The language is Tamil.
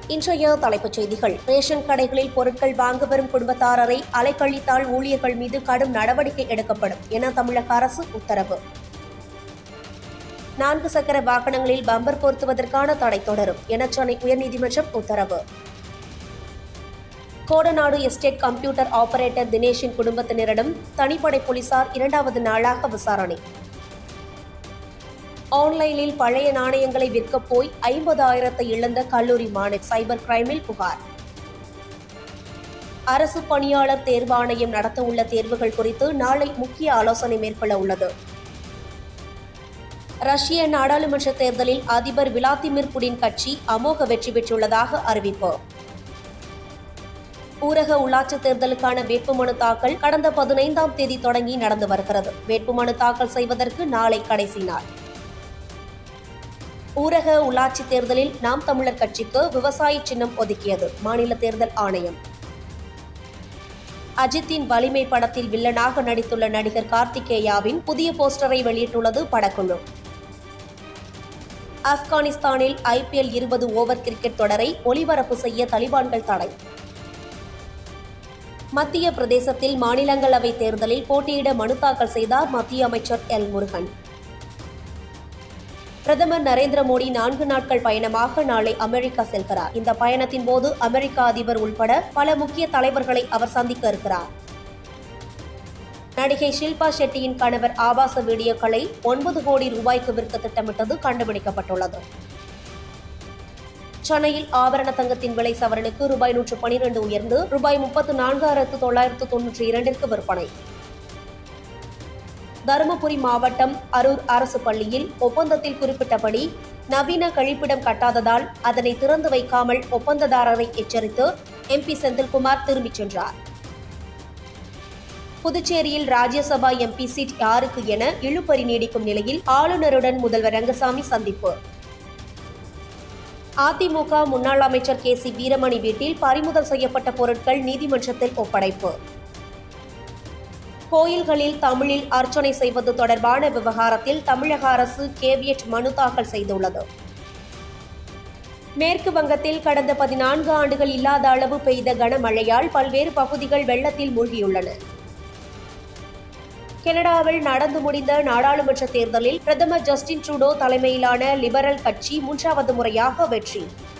இன்றைய தலைப்புச் செய்திகள் ரேஷன் கடைகளில் பொருட்கள் வாங்க வரும் குடும்பத்தாரரை அலைக்கழித்தால் ஊழியர்கள் மீது கடும் நடவடிக்கை எடுக்கப்படும் என தமிழக அரசு உத்தரவு நான்கு சக்கர வாகனங்களில் பம்பர் பொருத்துவதற்கான தடை தொடரும் என சென்னை உயர்நீதிமன்றம் உத்தரவு கோடநாடு எஸ்டேட் கம்ப்யூட்டர் ஆபரேட்டர் தினேஷின் குடும்பத்தினரிடம் தனிப்படை போலீசார் இரண்டாவது நாளாக விசாரணை ஆன்லைனில் பழைய நாணயங்களை விற்கப் போய் ஐம்பதாயிரத்தை இழந்த கல்லூரி மாணவி சைபர் கிரைமில் புகார் அரசு பணியாளர் தேர்வாணையம் நடத்த உள்ள தேர்வுகள் குறித்து நாளை முக்கிய ஆலோசனை மேற்கொள்ள உள்ளது ரஷ்ய நாடாளுமன்ற தேர்தலில் அதிபர் விளாதிமிர் புடின் கட்சி அமோக வெற்றி பெற்றுள்ளதாக அறிவிப்பு ஊரக உள்ளாட்சித் தேர்தலுக்கான வேட்புமனு தாக்கல் கடந்த பதினைந்தாம் தேதி தொடங்கி நடந்து வருகிறது வேட்புமனு தாக்கல் செய்வதற்கு நாளை கடைசி நாள் ஊரக உள்ளாட்சித் தேர்தலில் நாம் தமிழர் கட்சிக்கு விவசாய சின்னம் ஒதுக்கியது மாநில தேர்தல் ஆணையம் அஜித்தின் வலிமை படத்தில் வில்லனாக நடித்துள்ள நடிகர் கார்த்திகேயாவின் புதிய போஸ்டரை வெளியிட்டுள்ளது படக்குழு ஆப்கானிஸ்தானில் ஐபிஎல் இருபது ஓவர் கிரிக்கெட் தொடரை ஒளிபரப்பு செய்ய தலிபான்கள் தடை மத்திய பிரதேசத்தில் மாநிலங்களவை தேர்தலில் போட்டியிட மனு தாக்கல் செய்தார் மத்திய அமைச்சர் எல் முருகன் பிரதமர் நரேந்திர மோடி நான்கு நாட்கள் பயணமாக நாளை அமெரிக்கா செல்கிறார் இந்த பயணத்தின் போது அமெரிக்க அதிபர் உள்பட பல முக்கிய தலைவர்களை அவர் சந்திக்க இருக்கிறார் நடிகை ஷில்பா ஷெட்டியின் கணவர் ஆபாச வீடியோக்களை ஒன்பது கோடி ரூபாய்க்கு விற்க திட்டமிட்டது கண்டுபிடிக்கப்பட்டுள்ளது சென்னையில் ஆபரண தங்கத்தின் விலை சவரனுக்கு ரூபாய் நூற்று பனிரெண்டு உயர்ந்து ரூபாய் முப்பத்து நான்காயிரத்து தொள்ளாயிரத்து தொன்னூற்றி இரண்டிற்கு விற்பனை தருமபுரி மாவட்டம் அரூர் அரசு பள்ளியில் ஒப்பந்தத்தில் குறிப்பிட்டபடி நவீன கழிப்பிடம் கட்டாததால் அதனை திறந்து வைக்காமல் ஒப்பந்ததாரரை எச்சரித்து எம்பி செந்தில்குமார் திரும்பிச் சென்றார் புதுச்சேரியில் ராஜ்யசபா எம்பி சீட் யாருக்கு என இழுபறி நீடிக்கும் நிலையில் ஆளுநருடன் முதல்வர் ரங்கசாமி சந்திப்பு அதிமுக முன்னாள் அமைச்சர் கே சி வீரமணி வீட்டில் பறிமுதல் செய்யப்பட்ட பொருட்கள் நீதிமன்றத்தில் ஒப்படைப்பு கோயில்களில் தமிழில் அர்ச்சனை செய்வது தொடர்பான விவகாரத்தில் தமிழக அரசு கேவியட் மனு தாக்கல் செய்துள்ளது மேற்கு வங்கத்தில் கடந்த பதினான்கு ஆண்டுகள் இல்லாத அளவு பெய்த கனமழையால் பல்வேறு பகுதிகள் வெள்ளத்தில் மூழ்கியுள்ளன கனடாவில் நடந்து முடிந்த நாடாளுமன்ற தேர்தலில் பிரதமர் ஜஸ்டின் ட்ரூடோ தலைமையிலான லிபரல் கட்சி மூன்றாவது முறையாக வெற்றி